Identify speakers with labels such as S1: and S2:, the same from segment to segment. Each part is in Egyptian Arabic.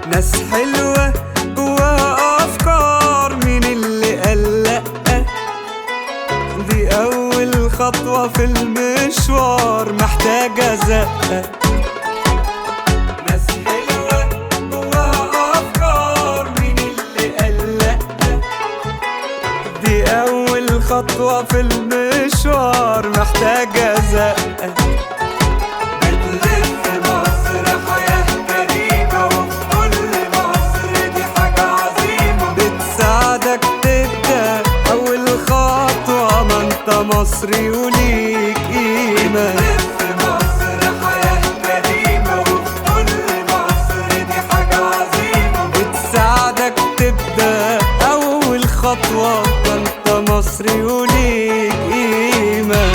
S1: ناس حلوة جواها أفكار مين اللي قال لأ دي أول خطوة في المشوار محتاجة زقة ناس حلوة جواها أفكار مين اللي قال لأ دي أول خطوة في المشوار محتاجة زقة بتلف مصر حياة كريمة وفي كل مصر دي حاجة عظيمة بتساعدك تبدأ أول خطوة ما أنت مصري وليك قيمة بتلف مصر حياة كريمة وفي كل مصر دي حاجة عظيمة بتساعدك تبدأ أول خطوة ما أنت مصري وليك قيمة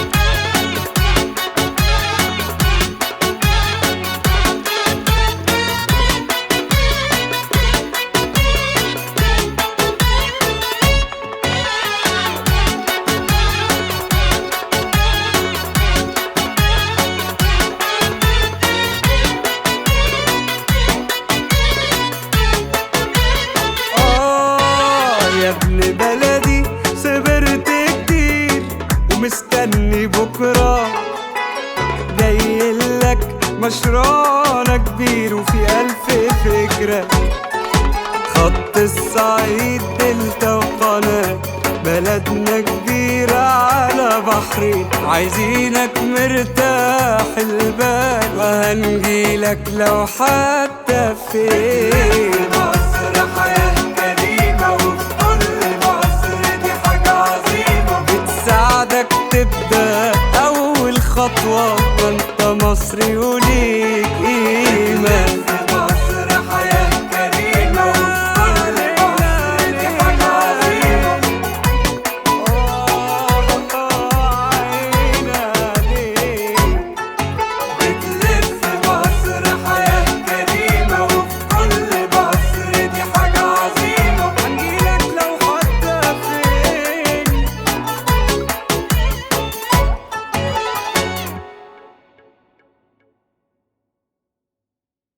S1: آه يا ابن بلدي صبرت كتير ومستني بكرة جايلك مشروعنا كبير وفي ألف فكرة خط الصعيد دلتا وقناة بلدنا كبيرة على بحرين عايزينك مرتاح البال وهنجيلك لو حتى فين مصر حياة